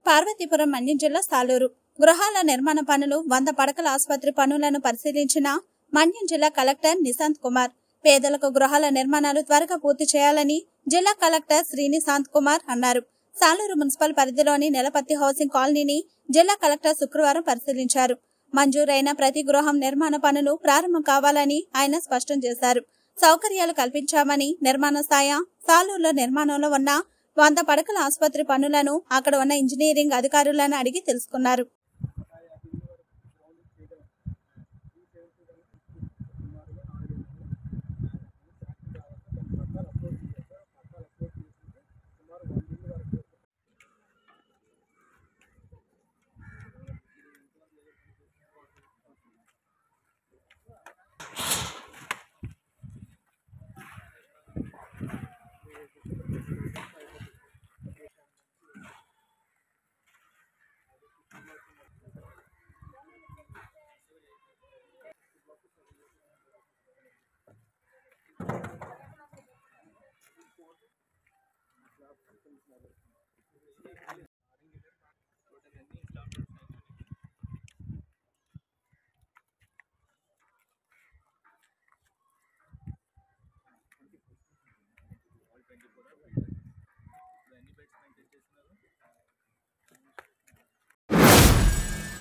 పార్వతీపురం మన్యం జిల్లా సాలూరు గృహాల నిర్మాణ పనులు వంద పడకల ఆసుపత్రి పనులను పరిశీలించిన మన్యం జిల్లా కలెక్టర్ నిశాంత్ కుమార్ పేదలకు గృహాల నిర్మాణాలు త్వరగా పూర్తి చేయాలని జిల్లా కలెక్టర్ శ్రీనిశాంత్ కుమార్ అన్నారు సాలూరు మున్సిపల్ పరిధిలోని నెలపత్తి హౌసింగ్ కాలనీని జిల్లా కలెక్టర్ శుక్రవారం పరిశీలించారు మంజూరైన ప్రతి గృహం నిర్మాణ పనులు ప్రారంభం కావాలని ఆయన స్పష్టం చేశారు సౌకర్యాలు కల్పించామని నిర్మాణ స్థాయి సాలూరులో నిర్మాణంలో ఉన్న వంద పడకల ఆసుపత్రి పనులను అక్కడ ఉన్న ఇంజనీరింగ్ అధికారులను అడిగి తెలుసుకున్నారు